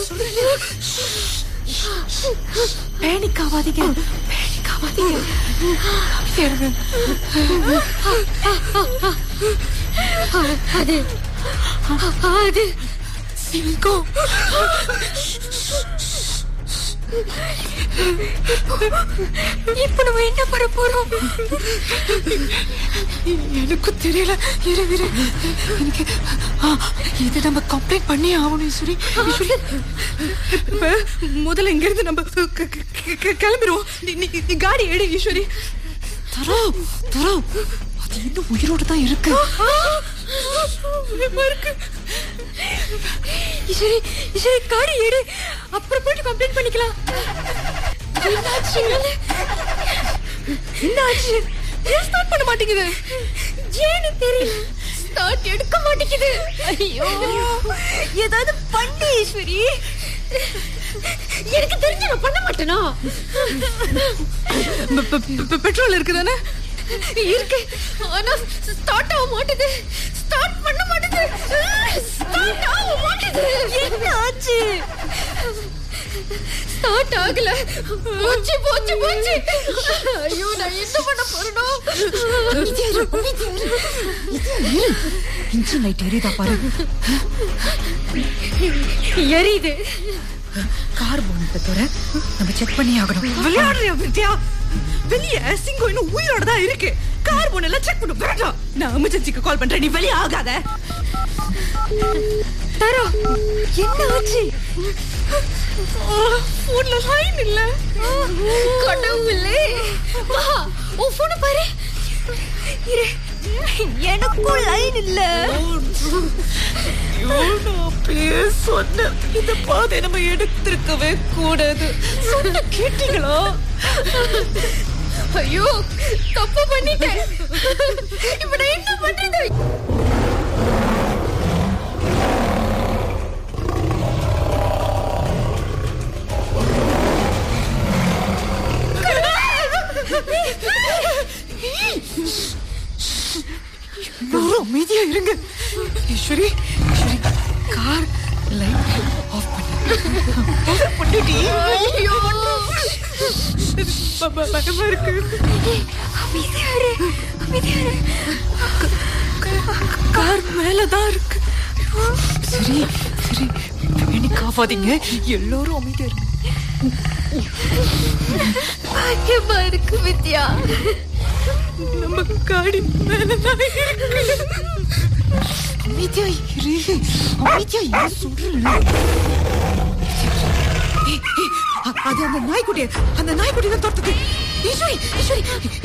panic ஆகாதீங்க panic ஆகாதீங்க அமைதியா இருங்க அது அது சிங்கம் இப்ப நம்ம என்ன பண்ண போறோம் எனக்கு தெரியல இரு இரு எனக்கு ஆ, இது நம்ம கம்ப்ளைண்ட் பண்ணி ஆகணும் ஈஸ்வரி ஈஸ்வரி இப்ப முதல்ல இங்க இருந்து நம்ம க- க- க- க- கிளம்பிடுவோம் நீ- நீ நீ காடி எடு ஈஸ்வரி தரோ தரோ அது இன்னும் உயிரோட தான் இருக்கு பயமா இருக்கு சரி சரி காடி எடு அப்புறம் போயிட்டு கம்ப்ளைண்ட் பண்ணிக்கலாம் என்னாச்சு என்னாச்சு ஏன் ஸ்டார்ட் பண்ண மாட்டேங்குது ஏன்னு தெரியல ஸ்டார்ட் எடுக்க மாட்டேங்குது ஐயோ ஏதாவது பண்ணு ஈஸ்வரி எனக்கு தெரிஞ்சு நான் பண்ண மாட்டேனா பெ- பெ- பெ- பெட்ரோல் இருக்குதானே இருக்கு ஆனா ஸ்டார்ட் ஆக மாட்டுது ஸ்டார்ட் பண்ண மாட்டுது ஸ்டார்ட் ஆக மாட்டுது என்ன ஆச்சு ஸ்டார்ட் ஆகல போச்சு போச்சு போச்சு ஐயோ நான் என்ன பண்ண போறேனோ இன்ஜின் லைட் எரியுதா பாரு எரியுது கார் போனத்தை தவிர நம்ம செக் பண்ணி ஆகணும் விளையாடுறியா வித்யா வெளிய சிங்கம் இன்னும் உயிரோட தான் இருக்கு கார் போனெல்லாம் செக் பண்ணு வேண்டாம் நான் எமர்ஜென்சிக்கு கால் பண்றேன் நீ வெளியே ஆகாத தரோ என்ன ஆச்சு போன்ல லைன் இல்ல கடவுளே வா உன் போன பாரு இரு எனக்கும் லைன் இல்ல ஐயோ, நான் அப்பயே சொன்னேன் இந்த பாதை நம்ம எடுத்திருக்கவே கூடாது சொன்ன கேட்டீங்களா ஐயோ தப்பு பண்ணிட்டேன் இப்ப நான் என்ன பண்றது எல்லாரும் அமைதியா இருங்க Eswari Eswari car light off பண்ணு ஆஃப் பண்ணிட்டி ஐயோ ப- ப- பயமா இருக்கு அமைதியா இரு அமைதியா இரு கார் மேலதான் இருக்கு சரி சரி பேனிக் ஆகாதீங்க எல்லாரும் அமைதியா இருங்க பயமா இருக்கு வித்யா நம்ம காடி மேலதான் இருக்கு அமைதியா இரு அமைதியா இரு சொல்றேன் அது அந்த நாய்க்குட்டி அந்த நாய்க்குட்டி தான் தொட்டது ஈஸ்வரி ஈஸ்வரி